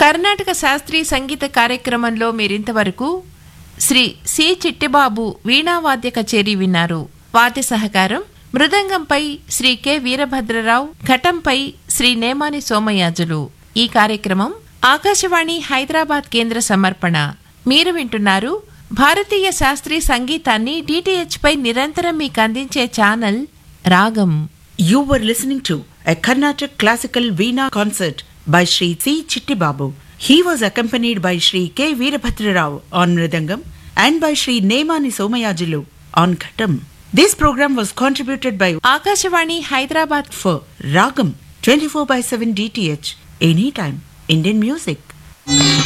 కర్ణాటక శాస్త్రీయ సంగీత కార్యక్రమంలో మీరింతవరకు శ్రీ సి చిట్టిబాబు వీణావాద్య కచేరీ విన్నారు వాద్య సహకారం మృదంగంపై శ్రీ కె వీరభద్రరావు ఘటంపై శ్రీ నేమాని సోమయాజులు ఈ కార్యక్రమం ఆకాశవాణి హైదరాబాద్ కేంద్ర సమర్పణ మీరు వింటున్నారు భారతీయ శాస్త్రీయ సంగీతాన్ని డిటిహెచ్ పై నిరంతరం మీకు అందించే ఛానల్ రాగం You were listening to a Carnatic classical Veena concert by Sri C. Chittibabu. He was accompanied by Sri K. Veerabhadra Rao on Mridangam and by Sri Nemani Somayajilu on Ghatam. This program was contributed by Akashvani Hyderabad for Ragam 24 by 7 DTH anytime Indian music.